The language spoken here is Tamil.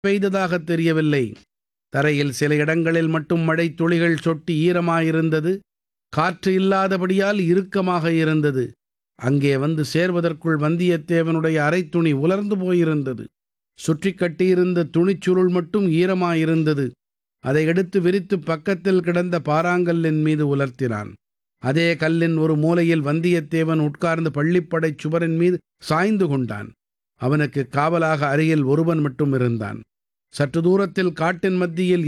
பெய்ததாகத் தெரியவில்லை தரையில் சில இடங்களில் மட்டும் மழைத் துளிகள் சொட்டி ஈரமாயிருந்தது காற்று இல்லாதபடியால் இறுக்கமாக இருந்தது அங்கே வந்து சேர்வதற்குள் வந்தியத்தேவனுடைய அரைத்துணி உலர்ந்து போயிருந்தது சுற்றிக் கட்டியிருந்த துணிச்சுருள் மட்டும் ஈரமாயிருந்தது அதை எடுத்து விரித்து பக்கத்தில் கிடந்த பாறாங்கல்லின் மீது உலர்த்தினான் அதே கல்லின் ஒரு மூலையில் வந்தியத்தேவன் உட்கார்ந்து பள்ளிப்படைச் சுவரின் மீது சாய்ந்து கொண்டான் அவனுக்கு காவலாக அருகில் ஒருவன் மட்டும் இருந்தான் சற்று தூரத்தில் காட்டின் மத்தியில்